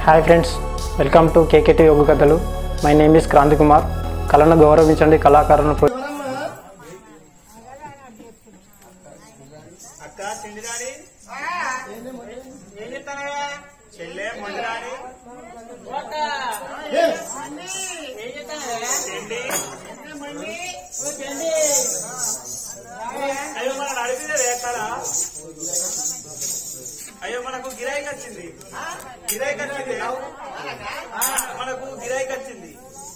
Hi friends welcome to KKT యోగ కథలు my name is Kranthi Kumar కళను గౌరవించండి కళాకారులను ప్రో- అక్క చెల్లి రాని ఏం చెప్తానయ్యా చెల్లె మొండి రాని ఏం చెప్తానయ్యా చెల్లి అయ్యో మన అడిగినది ఎక్కడ అయ్యో మనకు గిరాయికి వచ్చింది గిరాయికి వచ్చింది ఆ, మనకు గిరాయికి వచ్చింది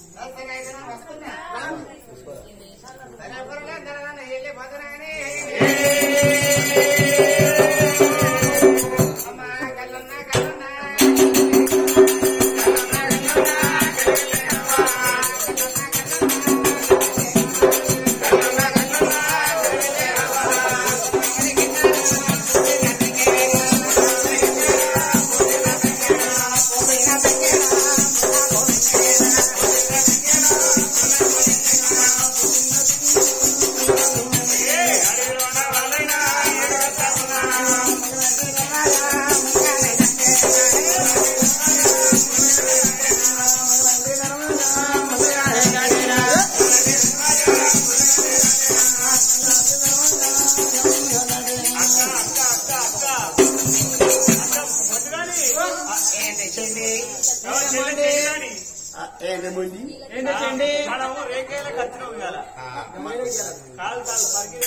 మనము రేఖలకు వచ్చినాం ఇవాళ కాదు కాదు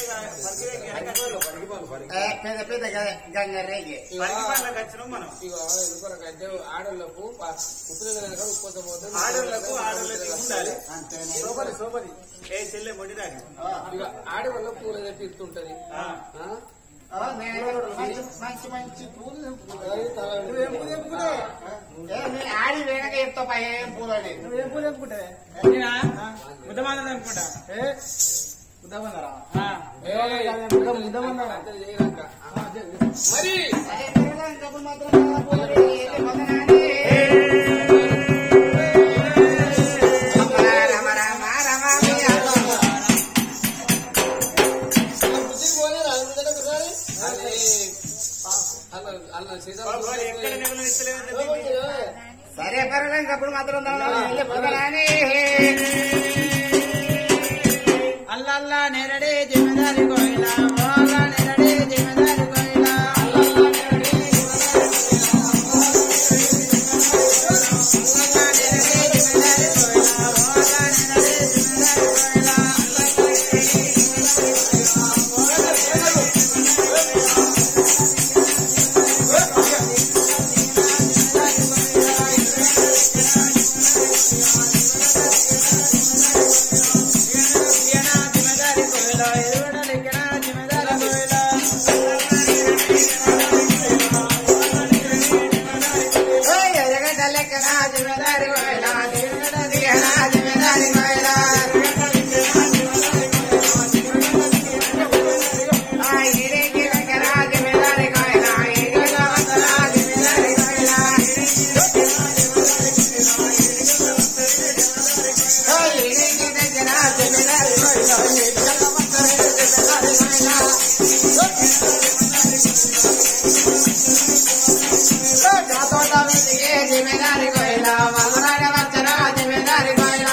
పరిగిరే పెద్ద పెద్ద గంగ రేగే పరిగి పనులకు వచ్చినాం మనం ఇగో ఎందుకొరకంటే ఆడోళ్ళకు ఉత్తరం ఉప్పొద్ద పోతే ఆడోళ్లకు ఆడోళ్ళకి ఉండాలి అంతేనే ఏ చెల్లె మొండి రాని ఇక ఆడవాళ్ళ పూల తెప్పి ఇస్తుంటది ఆ. ఆ? ఆ, నేను మంచి మంచి మంచి పూలు తెంపుకుంటా. నువ్వేం పూలు తెంపుకుంటావు? ఏ, నేను ఆడి వెనక చెప్తా ఏం పూలని నువ్వేం పూలు తెంపుకుంటావే ముద్దమందరం తెంపుకుంటా ముద్దమందరా ముద్దమందరా అంతే చేయరక్క. మరి అదే పిల్లగా ఇంకప్పుడు మాత్రం పూలని ఏంటి మొదనాని? రమ రమ రమ మీ అమ్మ. అది అల్ల అల్ల సీజన్ బాబు, ఎక్కడ నెగలు ఇస్తలేవు సరే పర్వాలేదు ఇంకప్పుడు మాత్రం వెళ్ళి మొదనాని అల్లల్లా నెరడే జిమ్మెదారి కోయిలా ఓల్ల నెరడే జిమ్మెదారి కోయిలా అల్లల్లా నెరడే జిమ్మెదారి కోయిలా ఓల్ల నెరడే జిమ్మెదారి కోయిలా లిఖనా జిమ్మెదారి కోయిలా ఎరువడ లిఖనా జిమ్మెదారి కోయిలా ఎరగడ్డ లెక్కన జిమ్మెదారి కోయిలా దిగడ దిగన జిమ్మెదారి కోయిలా ఆ ఇడికి లెక్కన జిమ్మెదారి కోయిలా ఇడికి వందన జిమ్మెదారి కోయిలా ఆ ఇడికి లెక్కన జిమ్మెదారి కోయిలా ఇడికి వందన జిమ్మెదారి కోయిలా తోట మీదికి జిమ్మెదారి కోయిలా మగనాడ వచ్చరా జిమ్మెదారి కోయిలా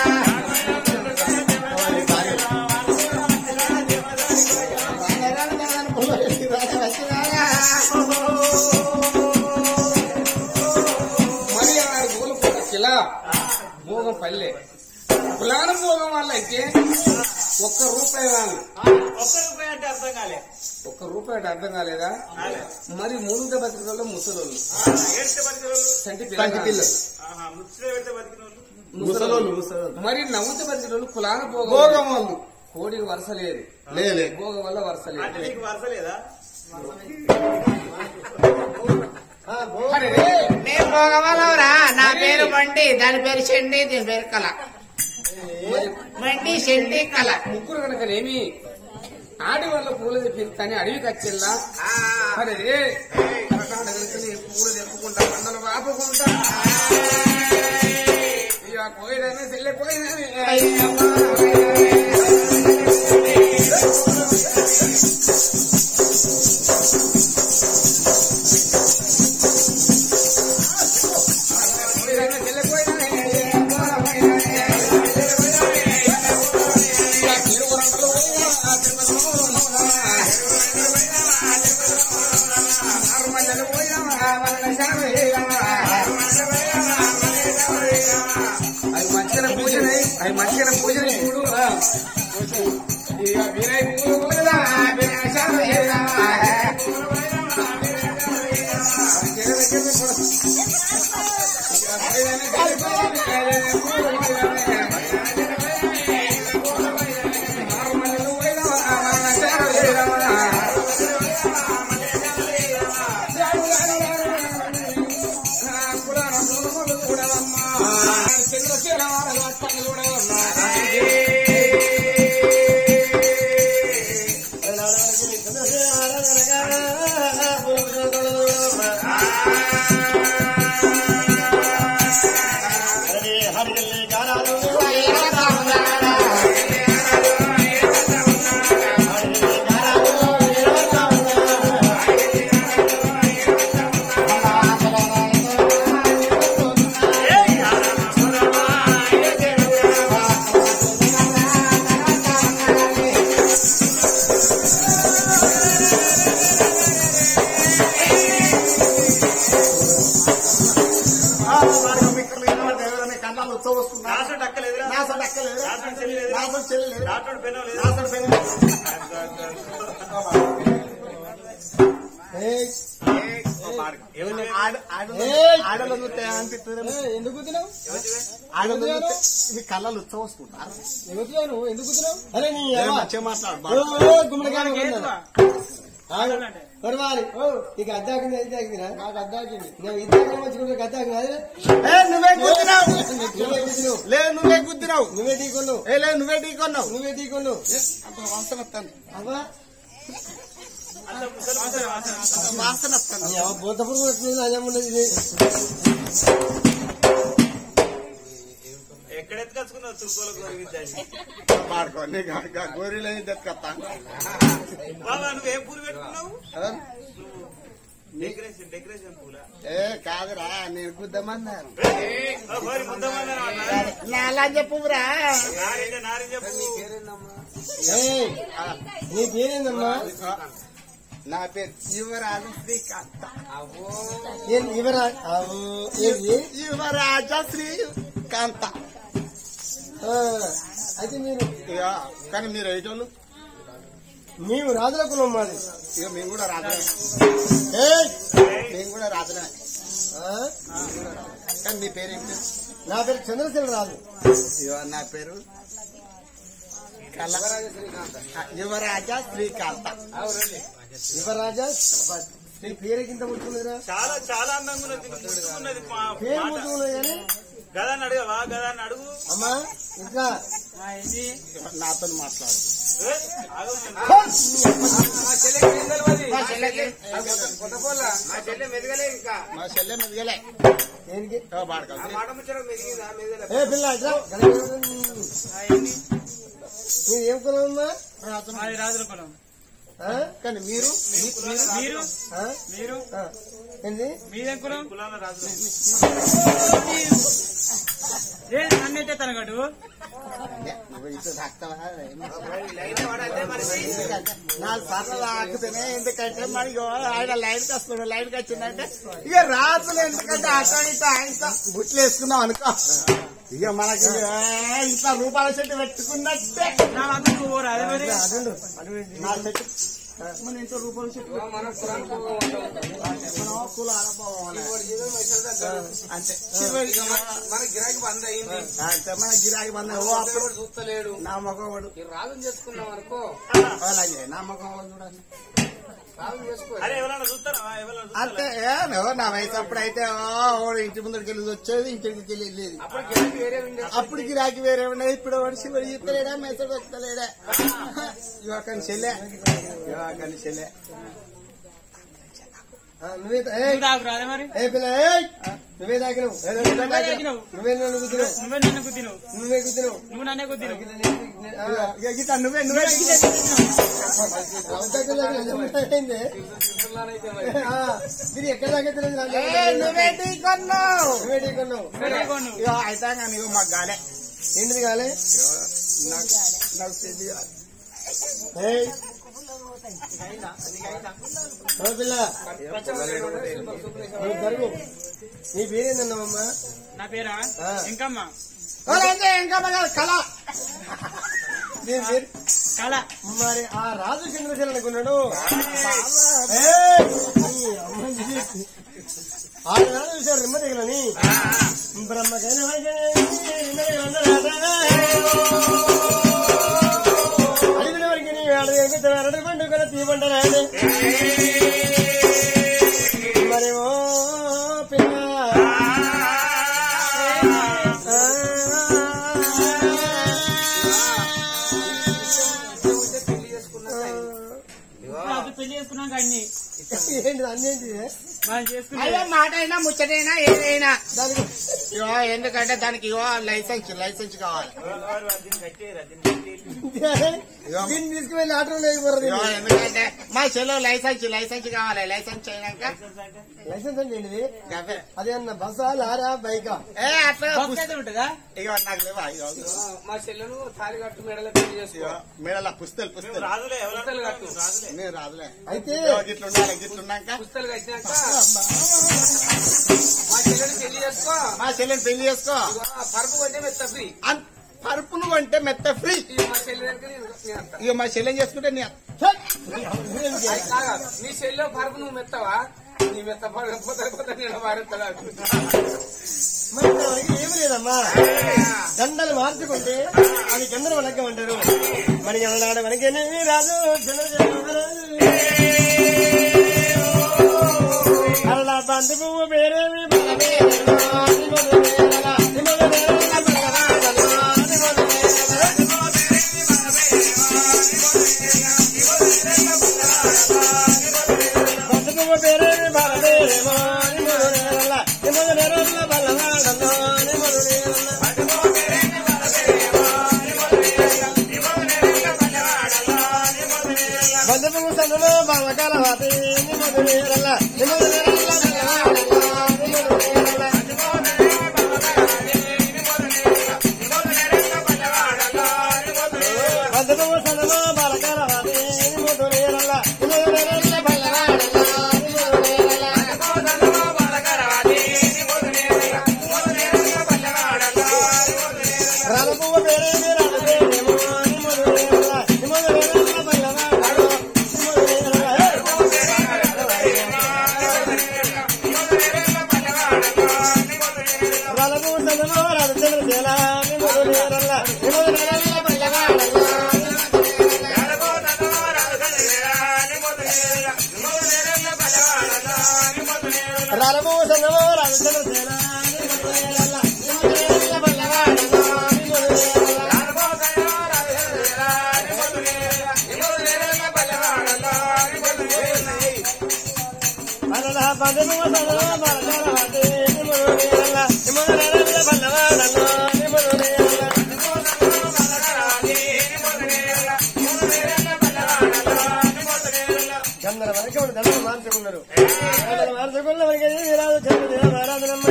మరి ఆరు పూలు పూట కిలా భోగం పల్లె పులాన భోగం వల్ల అయితే ఒక్క రూపాయి రాను ఒక్క రూపాయి అంటే అర్థం కాలే ఒక్క రూపాయి అంటే అర్థం కాలేదా కాలే. మరి మూడుగా బతికిన ముసలోళ్ళు ఏడితే బతికిన వాళ్ళు చంటి పిల్లలు ఆహా, ముచ్చట పెడితే బతికిన వాళ్ళు ముసలోళ్ళు మరి నవ్వుతే బతికిన వాళ్ళు కులాన భోగం భోగం వాళ్ళు కోడికి వరుస లేదు లేలే భోగం వల్ల వరుస అంటే లేదు నీకు వరుస లేదా అరే, నేను భోగవలవరా నా పేరు బండి దాని పేరు చెండి దీని పేరు కళ మరి బండి చెండి కళ ముగ్గురు కనుకనేమి ఆడి వాళ్ళ పూలు తెప్పి కానీ అడవికి వచ్చిల్లా అరే రే, కరకాడ వెళ్తే పూలు తెప్పుకుంటా పండలు వాపుకుంటా ఇక పోయిదని చెల్లె పోయిదని ఆ కన్నాలు ఉత్సవం వస్తున్నా నాసు డక్కలేదురా నాస దక్కలేదు నాసు చెల్లలేదు నాస చెల్లలేదు నాటుడు పెనం లేదు నాస పెను ఎవరు ఆడలు చూస్తే అనిపిస్తుంది ఎందుకు గుద్దినావు ఆడలు చూస్తే ఇవి కళ్ళలు ఉత్సవం వస్తుంటారు ఎందుకు నువ్వు ఎందుకు గుద్దినావు అరే నీ ఏ అవ్వ. మంచిగా మాట్లాడు ఓ, ఓ, గుమ్మడికాయ కొన్నాను. ఆగు. కొడవాలి. ఓ, నీకు అద్దాకింది అయితే ఆగిందిరా నాకు అద్దాకింది నేను ఇద్దరు మంచుకుంటే అద్దాకింది అదే ఏ, నువ్వే గుద్దినావు నువ్వే గుద్దినావు లే నువ్వే గుద్దినావు నువ్వే ఢీకొన్నావు ఏ లే నువ్వే ఢీకొన్నావు నువ్వే ఢీకొన్నావు అంత వాసన వస్తాను అవ్వా వాసన వస్తాను నీ అవ్వ బోత పురుగు వచ్చింది అదేం ఉన్నది ఇది ఎక్కడ ఎత్తుకొచ్చుకున్నావు తురుకోల గోరి విద్యాన్ని పాడుకో నీకు గోరీలు ఏం తెచ్చుకొస్తాను బాబా నువ్వు ఏం పూలు పెట్టుకున్నావు డెకరేషన్ డెకరేషన్ పూల ఏ కాదురా నేను గుద్దమన్నాను గోరి ముద్దమన్నా అలా చెప్పురా నారింజ నారింజ పువ్వు ఏయ్, నీ పేరేందమ్మా నా పేరు యువరాజు శ్రీకాంత ఏం ఇవరా అవు, ఏంది యువరాజ శ్రీకాంత ఆ, అయితే మీరు ఇక కానీ మీరు ఐటోళ్ళు మేము రాజుల కులం మాది ఇక మేము కూడా రాజులే ఏయ్, మేము కూడా రాజులే ఆ, కానీ మీ పేరు ఏంటి నా పేరు చంద్రశేఖర రాజు ఇక నా పేరు కళ యువరాజ శ్రీకాంత యువరాజా నీ పేరేకింత ముట్టుకున్నదిరా చాలా చాలా అందంగా ఉన్నది ముట్టుకున్నది మా- పేరు మాట. ముట్టుకున్నది కానీ గదాన్ని అడగవా గదాన్ని అడుగు అమ్మా ఇంకా నాతో మాట్లాడు ఏ, ఆగు నేను. మా చెల్లె మెదగలే ఇంకా మా చెల్లె మెదిగలే దేనికి బాడక మాట ముచ్చట మెదిగిందా మెదగలే ఏ పిల్ల ఇట్రా మీరు ఏం కులం అమ్మా ఆ? కానీ మీరు మీరు ఆ? మీరు ఆ. ఏంది మీదేం కులం కులాల రాజు ఏ నన్నైతే తనగడు నువ్వు ఇటు తాకుతావా? ఎందుకంటే నాలుగు సార్లు తాకుతేనే ఎందుకంటే మరి ఇగో ఆయన లైన్ కి వస్తున్నాడు లైన్ కి వచ్చిందంటే ఇక రాత్రులు ఎందుకంటే అటో ఇటో ఆయనతో బుట్లు వేసుకున్నాం అనుకో ఇక మనకి ఏ, ఇంత రూపాయల చెట్టు పెట్టుకున్నట్టే నా మాకు పోరా అదే మరి అదండు నా చెట్టు మన ఇంట్లో రూపాయల చెట్టు మన కులానికి మనం కులాల పోవాలి అంతే మన గిరాకీ బంద్ అయింది అంతే మన గిరాకి బంద ఓ అప్పుడు ఎవడు చూస్తలేడు నా ముఖం ఈ రాజు చేసుకున్నాం అనుకో అలాగే నా ముఖం చూడండి రాజు చేసుకో అరే ఎవరన్నా చూస్తారా ఎవరన్నా చూస్తారా అంతే ఏ, నువ్వు నా వయసు అప్పుడైతే ఓ, ఓ ఇంటి ముందరికి వెళ్ళి వచ్చేది ఇంటికి వెళ్ళి వెళ్ళేది అప్పుడు గిరాకీ వేరే ఉండే అప్పుడు గిరాకి వేరే ఉండేది ఇప్పుడు వాడు శివుడు చెప్తలేడా మెసడు వస్తలేడా యువకని చెల్లె యువకని చెల్లె ఆ, నువ్వే తా- ఏయ్, నువ్వు తాగురా అదే మరి ఏ పిల్ల ఏయ్! నువ్వే తాకినావు ఏ, నువ్వే నువ్వే తాకినావు. తాకినావు. నువ్వే నన్ను గుద్దినావు నువ్వే నన్ను గుద్దినవు నువ్వే గుద్దినావు నువ్వు నన్నే గుద్దినవు ఆ, ఇక గీత నువ్వే నువ్వే రౌతాకి దగ్గర ఏమైంది? ఆ, మీరు ఎక్కడ దాకా తెలియదు నాకు ఏ, నువ్వే కొన్నావు నువ్వే ఢీకొన్నావు. నువ్వే కొన్నావు. ఇక అయితే కానీ ఇగో మాకు గాలే ఏంటిది కాలే నాకు నాకు తెలియదు ఏయ్! ఓ పిల్ల నువ్వు జరుగు నీ పేరేందన్నావమ్మా నా పేరా ఆ. ఇంకమ్మ వాళ్ళంటే ఇంకా మగ కళ నీ పేరు కళ మరి ఆ రాజు చంద్రశేఖర్ అనుకున్నాడు ఏయ్! నీ అమ్మ ఇది. ఆరు నెలలు చూశారు రిమ్మ దిగలని బ్రహ్మకైన అడిగిన వరకు నీ అడిగి అరటి పండు కూడా తీయమంటారా మరేమో పిల్ల పెళ్లి చేసుకున్నాక అన్ని ఏంటి అన్నేంటి మనం చేసుకునే అయ్యో మాట అయినా ముచ్చటైనా ఏదైనా దానికి ఇగో ఎందుకంటే దానికి ఇగో లైసెన్స్ లైసెన్స్ కావాలి దీన్ని తీసుకువెళ్ళి ఆటోలో లేకపోతే ఇగో ఎందుకంటే మా చెల్లో లైసెన్స్ లైసెన్స్ కావాలి లైసెన్స్ అయినాక లైసెన్స్ అంటే ఏంటిది గవ్వే. అదే అన్న బస్సా లారా బైకా ఏ అట్లా బాక్స్ అయితే ఉంటుందా ఇగో నాకు లేవా ఇగో మా చెల్లెను తాలి కట్టు మెడలో పెళ్లి చేసుకో ఇగో మేడల పుస్తలు పుస్తలు రాదులే పుస్తలు కట్టు నేను రాదులే అయితే ఇగో గిట్లుండాలి గిట్లున్నాక పుస్తలు కట్టినాక మా చెల్లెని పెళ్లి చేసుకో మా చెల్లెని పెళ్లి చేసుకో ఇగో ఆ పరుపు కొంటే మెత్త ఫ్రీ అన్- పరుపును కొంటే మెత్త ఫ్రీ ఇక మా చెల్లె దగ్గర నేను నేను అంట. ఇక మా చెల్లెని చేసుకుంటే నీ అది కాగా నీ చెల్లె పరుపు నువ్వు మెత్తవా నీ మెత్త పరుపు పోతే పోతే నేను మారుతా మరి ఇంతవరకు ఏమీ లేదమ్మా దండలు మార్చుకుంటే అది గందర వనకం అంటారు మరి అన్నాడు మనకేనే రాదు జన జన రాదు. అలా బంధు పువ్వు వేరేవి మన వేరేవా, అది మన వేరేలా, అది మన వేరేలా, మన వేరేలా, అది మన వేరేలా. బంధు పువ్వు వేరేవి మన వేరేవా, అది మన వేరేలా, అది మన వేరేలా, మన వేరేలా, అది మన వేరేలా. బంధువు సన్నులు బాలకాల వాటి నిమదురేరల నిమదురేరల బంధువు సన్నులు బాలకాల వాటి నిమదురేరల నిమదురేరల బల్లవాడల నిమదురేరల రాలపువ్వ పేరే రాల పేరేమో నిమదురేరల నిమదురేరల బల్లవాడల నిమదురేరల రాలపు సన్నులు రాల చంద్రసేన నిమదురేరల నిమదురేరల బల్లవాడల రాలపు సన్నులు రాల చంద్రసేన నిమదురేరల నిమదురేరల బల్లవాడల నిమదురేరల అలల పదము సదల మరదల వదే నిమరునేరల నిమరునేరల బల్లవాడల నిమరునేరల చంద్ర వరకు దండలు మార్చుకున్నారు దండలు మార్చుకున్న వరకు రాదు చంద్ర ఆరాధనమ్మ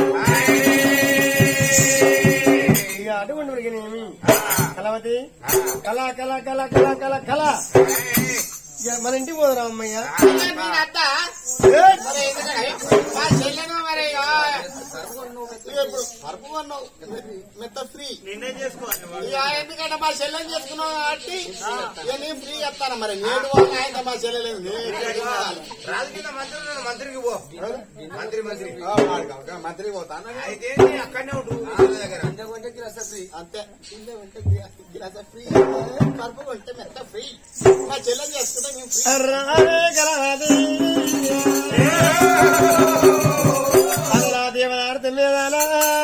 ఇక అటువంటి వరకు ఏమి కలవతి కళ కళ కళ కళ కళ కళ ఇక మన ఇంటికి పోదురా అమ్మయ్య నేనత్త ఏయ్! మరి ఎందుకంటే మా చెల్లెను మరి ఇగో ఇగో ఇప్పుడు పరుపు కొన్నావు మెత్త ఫ్రీ నిన్నే చేసుకోవాలి వాడు. ఇక ఎందుకంటే మా చెల్లెని చేసుకున్నావు కాబట్టి ఇక నేను ఫ్రీ చెప్తాను మరి నేడు వాళ్ళు ఆయన మా చెల్లెలేదు రాజకీయ మంత్రి ఉన్నాడు, మంత్రికి పో మంత్రి మంత్రి మంత్రికి పోతాను అయితే నీ అక్కడనే ఉండు వాళ్ళ దగ్గర అంతే కింద ఉంటే గిలాస ఫ్రీ పరుపు కొంటే మెత్త ఫ్రీ మా చెల్లెని చేసుకుంటే మేము ఫ్రీ రావే గలవది అల్లా దేవనార్థ మేదాల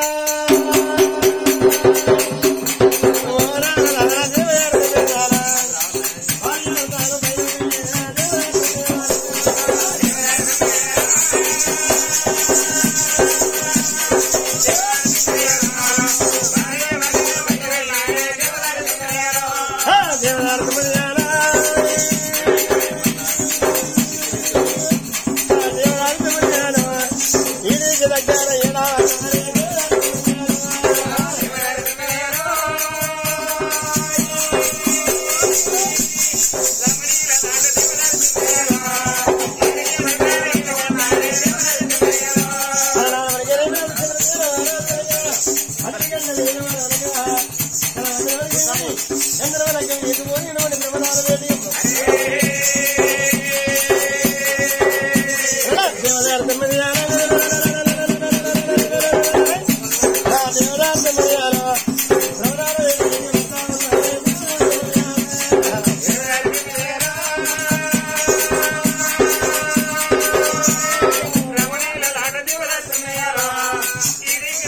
దేవనార్థ మేదాల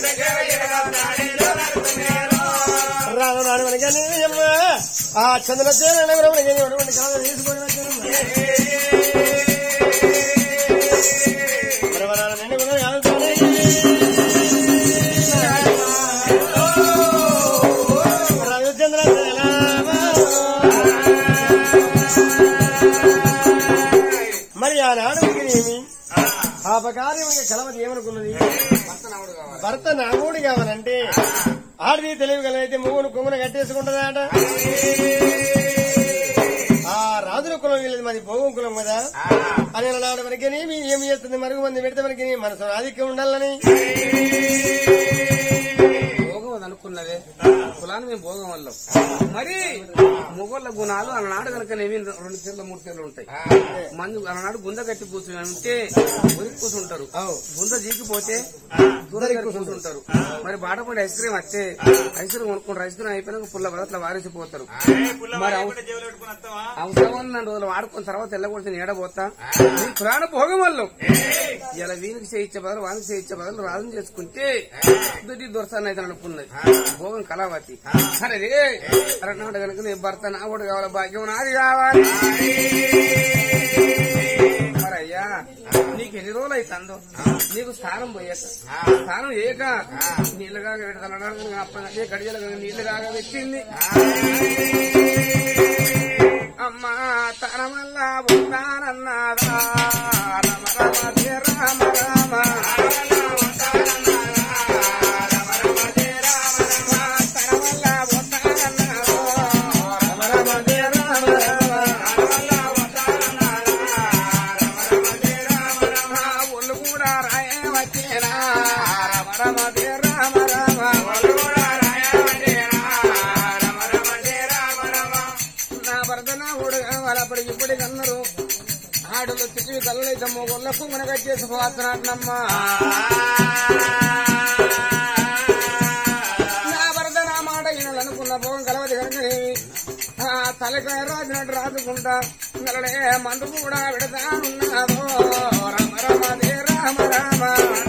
రాను రాను మనకని అమ్మ ఆ చంద్ర చేరణ కూడా మనకని అటువంటి కాలం తీసుకొని వచ్చానమ్మ పరవరాల నిండు కూడా ఆడుతానే. రవిచంద్ర సేనామా. మరి ఆనాడు ఏమి పాపకార్యముగా కలవది ఏమనుకున్నది భర్త నాగోడి కావాలంటే ఆడది తెలివి కలిగితే ముగ్గును కొంగున కట్టేసుకుంటుందట ఆ రాజుల కులం వీళ్ళది మాది భోగం కులం కదా అని అన్నాడు మనకి ఏమి ఏమి చేస్తుంది మరుగు మంది పెడితే మనకి మనసు ఆధిక్యం ఉండాలని భోగం అది అనుకున్నదే కులాన్ని మేము భోగం వల్లం మరి మొగోళ్ళ గుణాలు అలనాడు కనుక నేమి రెండు తీర్లు మూడు తీర్లు ఉంటాయి మంది అలనాడు గుంద కట్టి కూర్చుని ఉంటే ఉరికి కూర్చుంటారు గుంద జీకిపోతే దూరం కూర్చుంటారు మరి బాటపడి ఐస్ క్రీమ్ వస్తే ఐస్ క్రీమ్ కొనుక్కుంటారు ఐస్ క్రీమ్ అయిపోయినాక పుల్ల బదట్ల వారేసిపోతారు మరి అవ- జేబులో పెట్టుకుని వస్తావా అవసరం ఉన్న రోజులు వాడుకున్న తర్వాత ఎల్లగొడితే నీడబోతా నీ పురాణ భోగం వల్ల ఇలా వీనికి చేయించే బదులు వానికి చేయించే బదులు రాజు చేసుకుంటే దుడ్డి దొరసాన్ని అయితే అనుకున్నది భోగం కళావతి అరే రే అరనాడు కనుక నీ భర్త నా కూడా కావాలి భాగ్యం నాది కావాలి మరి అయ్యా నీకు ఎన్ని రోజులు అవుతుందో నీకు స్థానం పోయాక స్థానం ఏక నీళ్ళగా పెడతాను అప్పటికే గడియలు నీళ్ళగా పెట్టింది అమ్మా తన వల్ల ఉంటానన్నాదా రమ రమ జయ రామ రామ తన వల్ల ఉంటానన్నాదా రమ రమ జయ రామ రామ ఒళ్ళు కూడా రాయ వచ్చేనా రమ రమ జయ రామ రామ ఒళ్ళు కూడా రాయ వచ్చేనా రమ రమ జయ రామ రామ నా భర్త నా ఊడు వాళ్ళప్పటికి ఇప్పటికి అందరూ ఆడులు తిరిగి కళ్ళైతే మొగోళ్ళకు మనక చేసుకోవచ్చునమ్మా నా భర్త నా మాట ఈయన అనుకున్న భోగం కలవది కనుకనేమి ఆ తలకాయ రాసినట్టు రాసుకుంటా నలడే మందు కూడా పెడతానున్నాదో రమ రమ దే రామ రామ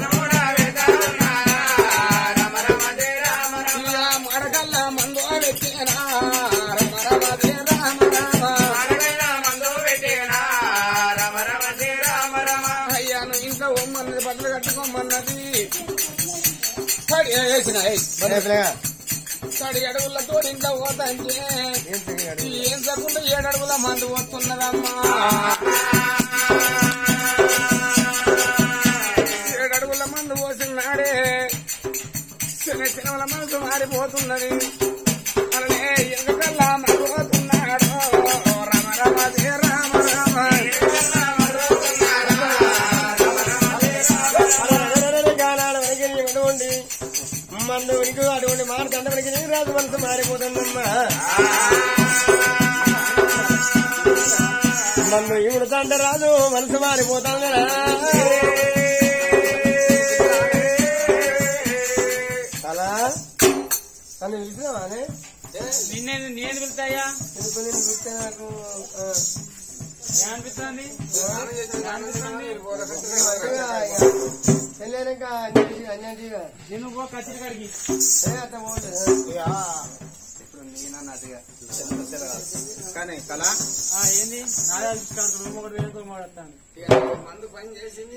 ఇలా మడకల్లా మందు పెట్టేనా రమ రమ దే రామ రామ అయ్యా నువ్వు ఇంట్లో ఉమ్మన్నది బట్టలు కట్టుకోమన్నది కడి వేసిన కడి అడుగులతో ఇంట్లో పోతాంటే ఏం చదువుకుంటే ఏడు అడుగుల మందు పోతున్నదమ్మా ఏడు అడుగుల మందు పోతున్నాడే చిన్న చిన్నల మనసు మారిపోతున్నది అలానే ఎగకల్లా మరిపోతున్నాడు రమ రమ దే రామ రామ గానాడు వరకు అటువంటి మందు ఉనికి అటువంటి మాట దండవరికి నీ రాజు మనసు మారిపోతుందమ్మా మందు ఇవుడు తండ రాజు మనసు మారిపోతాం కదా అలా నన్ను పిలిచినావానే నిన్నే నేను పిలుతాయా ఎందుకు నేను పిలిస్తే నాకు ఆ, ఏమనిపిస్తుంది పెళ్ళైనాక అన్యాయం అన్యాయంగా నేను పో కచ్చిరి కాడికి ఏ అట్లా పోతుంది కానీ కళ ఆ, ఏంది నాదే రూమ్ ఒకటి వేసుకొని మాట్లాడతాను మందు పని చేసింది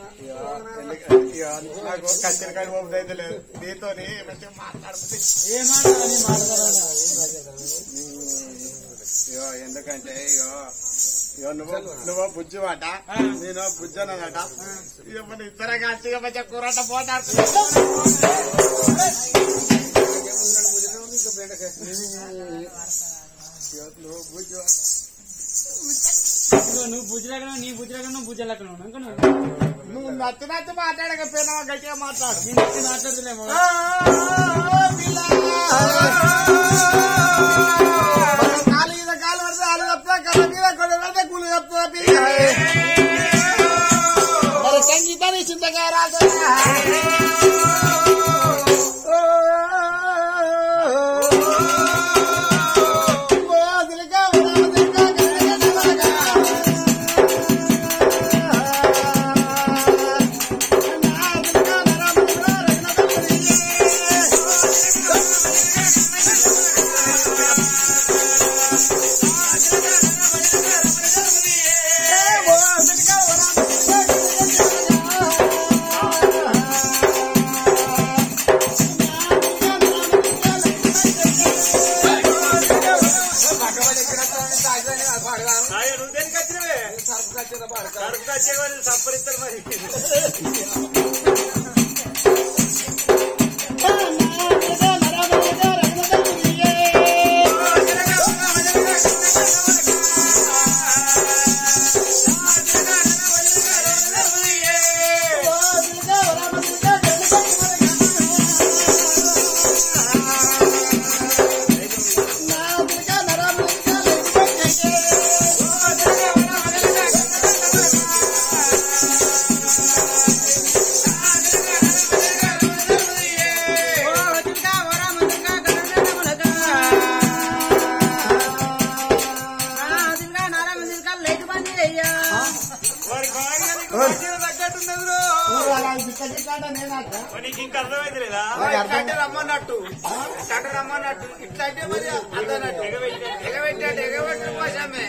నాకు కచ్చరికాయ పోపు అయితే లేదు నీతో మంచిగా మాట్లాడుతుంది ఏ మాట అని మాట్లాడాలా ఇగో ఎందుకంటే ఇగో ఇగో నువ్వు నువ్వు బుజ్జిమాట నేను బుజ్జనట ఇక మన ఇద్దరే కలిసి మంచిగా కూరట పోటాడుతుంది నువ్వు బుజ్జి ఇదిగో నువ్వు బుజ్జిలెక్కన నీ బుజ్జిలెక్కన నువ్వు బుజ్జలెక్కన అనుకో నువ్వు నువ్వు నచ్చి నచ్చి మాట్లాడకపోయినావా గట్టిగా మాట్లాడు నేను వచ్చి మాట్లాడుతున్నామో కాలు మీద కాలు పడితే ఆలు చెప్తా కళ్ళ మీద కొన్ని పడితే కూలు చెప్తా పిల్ల మరి సంగీతాన్ని చింతగా రాదు మంచిగా వాళ్ళు సంపరిస్తారు మరి వాడి భార్య నీకు మంచిగా తగ్గట్టున్నది రో. మరి నీకు ఇంకా అర్థమైంది లేదా అర్థం- అంటే రమ్మన్నట్టు అంటే రమ్మన్నట్టు ఇట్లా అంటే మరి అర్థనట్టు ఎగబెట్టాడు ఎగబెట్టు కోసమే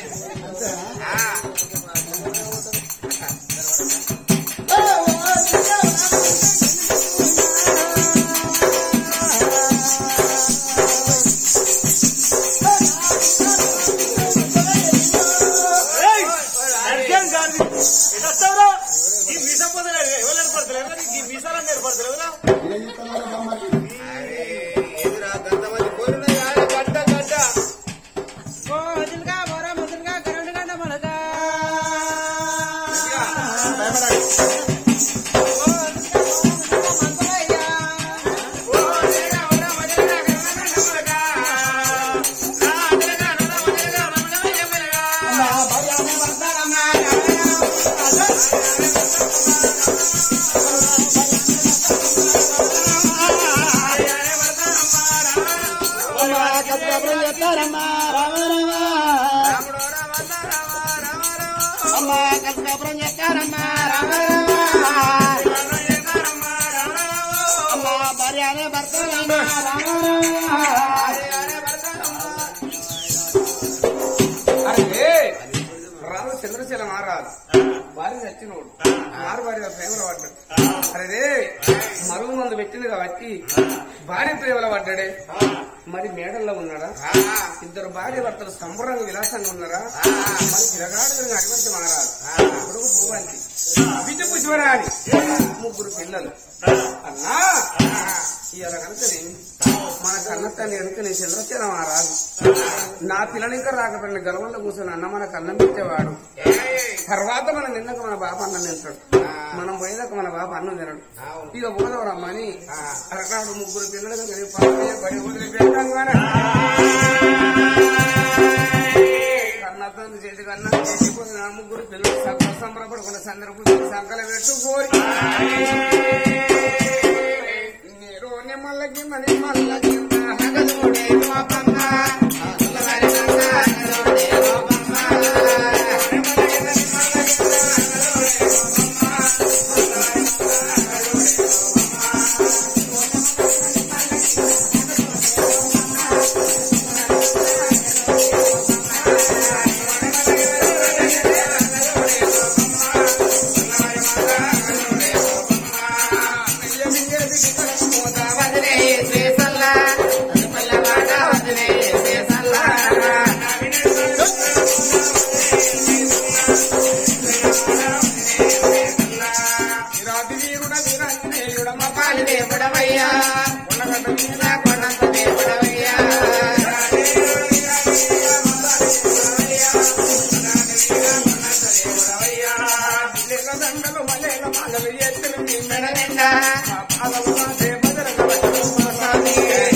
అర్జం కాదు ఎట్లా వస్తావురా ఈ మీస పొందలేదు ఎవరు ఏర్పడతలేదు ఈ మీసాలను ఏర్పడతలేదురా ఎదురా గంతమంది పోయిన గడ్డ గడ్డ అరే రాదు చంద్రశీల మారాదు భార్య చచ్చినోడు మారు భార్య ప్రేమలో పడ్డాడు అరే మరుగు మందు పెట్టింది కాబట్టి భార్య ప్రేమలో పడ్డాడే మరి మేడల్లో ఉన్నాడా ఇద్దరు భార్య భర్తలు సంబరంగా విలాసంగా ఉన్నారా మరి విరగాడు అడివంతి మారాదు కొడుకు పువ్వంతి బిడ్డ పుష్పరాని ముగ్గురు పిల్లలు అన్నా ఇవాళ కనుకనే మన కన్నత్తాన్ని కనుక నేను చంద్రశీల మారాదు నా పిల్లలు ఇంకా రాకపోయిన గర్వంలో కూర్చొని అన్న మనకు అన్నం పెట్టేవాడు తర్వాత మనం నిన్నకు మన బాబు అన్నం తింటాడు మనం పోయేదాకా మన బాబు అన్నం తినడు ఇక పోదవరు అమ్మని అరనాడు ముగ్గురు పిల్లలు కలిగి పాపయ్య బడి వదిలిపెట్టంగానే కన్నత్తాన్ని చేతి కన్నా చేసిపోయిన నా ముగ్గురు పిల్లలు సగం సంబరపడకుండా సందర్భం సంకల పెట్టుకోరి నీరు నిమ్మలకి మని మల్లకి హగలోడే పాపమ్మ హగలోడే దేవుడవయ్యా కొండగట్ట మీద కొండంత దేవుడవయ్యా దండలు మలేల మాలలు ఎత్తులు నీ మెడ నిండా మా పాదము నాదే బదరగ వచ్చును స్వామి.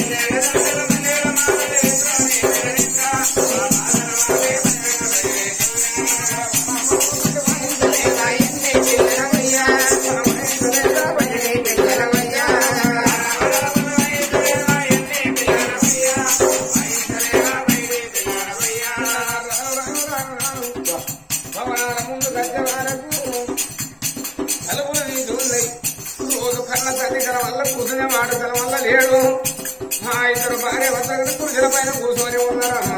భవనాల ముందు గద్దె వరకు నలుగురు వీధులు ఉన్నాయి రోజు కన్న తల్లికల వల్ల కూర్చునే మాటల వల్ల లేడు మా ఇద్దరు భార్య వద్ద కుర్చీల పైన కూర్చొని ఉన్నారమ్మ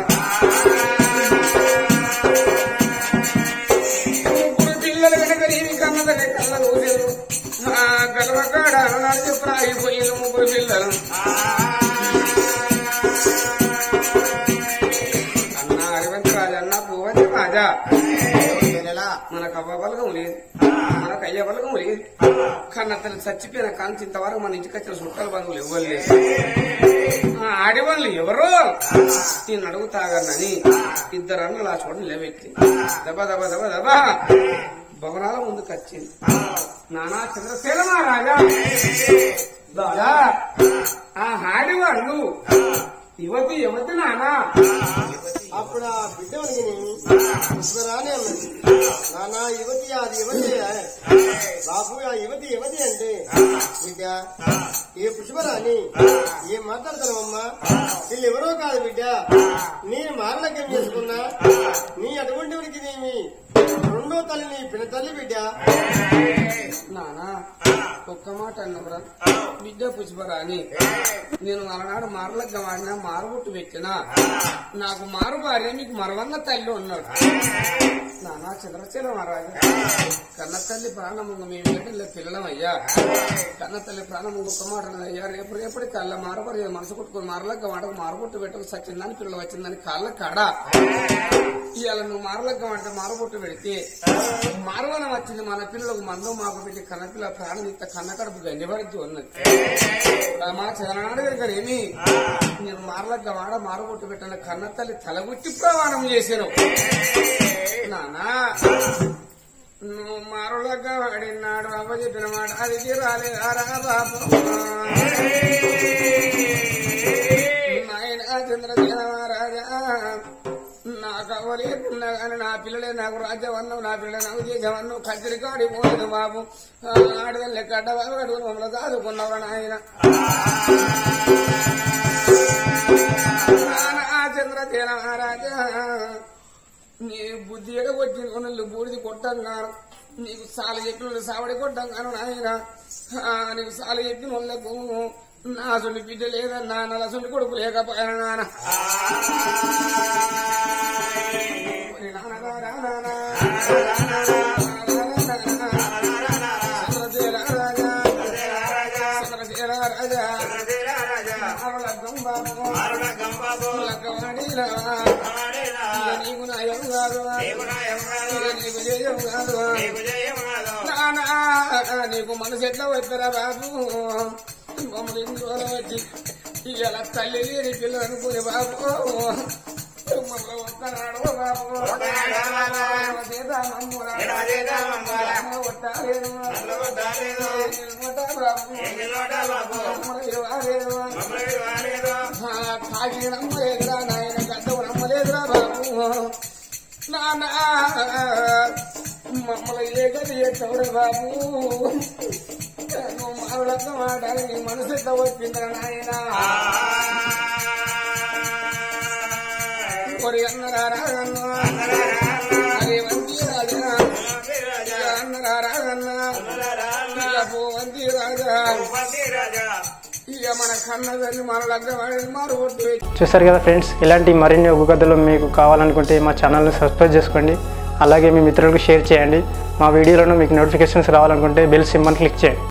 ముగ్గురు పిల్లలు కనుక నీవి కన్నదని కళ్ళ కూర్చులు ఆ గలవకాడ నడిచి ప్రాగిపోయిన ముగ్గురు పిల్లలు అన్న అరవింద్ రాజు అన్న పువ్వతి రాజా మన కవ్వ బలగం లేదు అయ్య వల్ల లేదు కన్న తల్లి చచ్చిపోయిన కాంతి ఇంతవరకు మన ఇంటికి వచ్చిన చుట్టాల బంధువులు ఇవ్వలేదు ఆడవాళ్ళు ఎవరో నేను అడుగుతాగనని ఇద్దరు అన్నలు ఆ చూడండి లేవెత్తి దబ దబ దబ దబ భవనాల ముందుకు వచ్చింది నానా చంద్రశేల మహారాజా దాదా ఆ ఆడవాళ్ళు యువతి యువతి నానా అప్పుడు ఆ బిడ్డ ఉనికిని పుష్పరాని అన్నది నానా యువతి అది యువతి బాబు ఆ యువతి యువతి అంటే బిడ్డ ఏ పుష్పరాని ఏం మాట్లాడతానమ్మా వీళ్ళు ఎవరో కాదు బిడ్డ నేను మారలక్ష్యం చేసుకున్నా నీ అటువంటి ఉనికి నీవి రెండో తల్లి నీ పిన తల్లి బిడ్డ నానా ఒక్క మాట అన్నవరా బిడ్డ పుష్పరాని నేను అలనాడు మారలగ్గ వాడినా మారుబొట్టు పెట్టినా నాకు మారు భార్య మీకు మరవన్న తల్లి ఉన్నాడు నానా చంద్రశీల మహారాజా కన్న తల్లి ప్రాణముంగ మేము ఏంటంటే పిల్లలం అయ్యా కన్న తల్లి ప్రాణముంగ ఒక్క మాట అన్నది అయ్యా రేపు రేపటి కళ్ళ మారభార్య మనసు కొట్టుకుని మారలగ్గ వాడకు మారుబొట్టు పెట్టకు సచ్చిందని పిల్లలు వచ్చిందని కాళ్ళ కాడ ఇవాళ నువ్వు మారలగ్గ వాడితే మారుబొట్టు పెడితే మారవనం వచ్చింది మన పిల్లలకు మందు మాకు పెట్టి కన్నపిల్ల ప్రాణం ఇంత కన్న కడుపు గండిపడితే ఉన్నది మా చదనాడు దగ్గర ఏమి నేను మారలగ్గ వాడ మారబొట్టు పెట్టిన కన్న తల్లి తలగుట్టి ప్రమాణం చేశాను నానా నువ్వు మారులగ్గ వాడినాడు అవ్వ చెప్పిన మాట అది రాలేదారా బాబు నాయన చంద్రసేన మహారాజా నాకు అవ్వలేకున్నా కానీ నా పిల్లలే నాకు రాజ్యవన్నం నా పిల్లలే నాకు చేసేవన్నం కత్తిరి కాడి పోలేదు బాబు ఆడదల్లే కడ్డ బాబు కట్టుకుని మమ్మల్ని దాదుకున్నావు నాయన నానా చంద్రసేన మహారాజా నీ బుద్ధి ఎడగొచ్చిన కొనలు బూడిది కొట్టంగాను నీకు సాల చెప్పిన వాళ్ళు సావడి కొట్టంగాను నాయన ఆ, నీకు సాల చెప్పిన వాళ్ళకు నా సొంటి బిడ్డ లేదన్నా నా సొంటి కొడుకు లేకపోయినా నాన్న ఓరి నాన్నగారా నాన్న. చంద్రసేన రాజా. చంద్రసేన రాజా. ఆరులగ్గం బాబు. లగ్గవాడిరా. ఇక నీకు నయం కాదు ఇక నీకు జయం కాదు నానా నీకు మనసు ఎట్లా వచ్చారా బాబు మమ్మల్ని ఇంట్లో వచ్చి ఇలా తల్లి లేని పిల్లలు అనుకుని బాబు మమ్మల్ని వస్తున్నాడు బాబు సీతామమ్మురా. ఒట్టాలేదు. నిలబడ్డా బాబు. మమ్మల్ని ఇవ్వలేదు. ఆ కాకి నమ్మలేదురా నాయన గడ్డవు నమ్మలేదురా బాబు నానా మమ్మల్ని ఏ గది ఎత్తవుడు బాబు నువ్వు మారులక్క మాట నీ మనసు ఎట్లా వచ్చిందిరా నాయన ఒరి అన్నరా రాగన్న అరే వంతి రాజా అన్నరా రాగన్న ఇక పో వంతి రాజా ఇక మన కన్నదని మన లగ్గ వాడిని మారు కొట్టి చూసారు కదా ఫ్రెండ్స్ ఇలాంటి మరిన్ని ఒగ్గు కథలు మీకు కావాలనుకుంటే మా ఛానల్ని సబ్స్క్రైబ్ చేసుకోండి అలాగే మీ మిత్రులకు షేర్ చేయండి మా వీడియోలను మీకు నోటిఫికేషన్స్ రావాలనుకుంటే బెల్ సింబల్ క్లిక్ చేయండి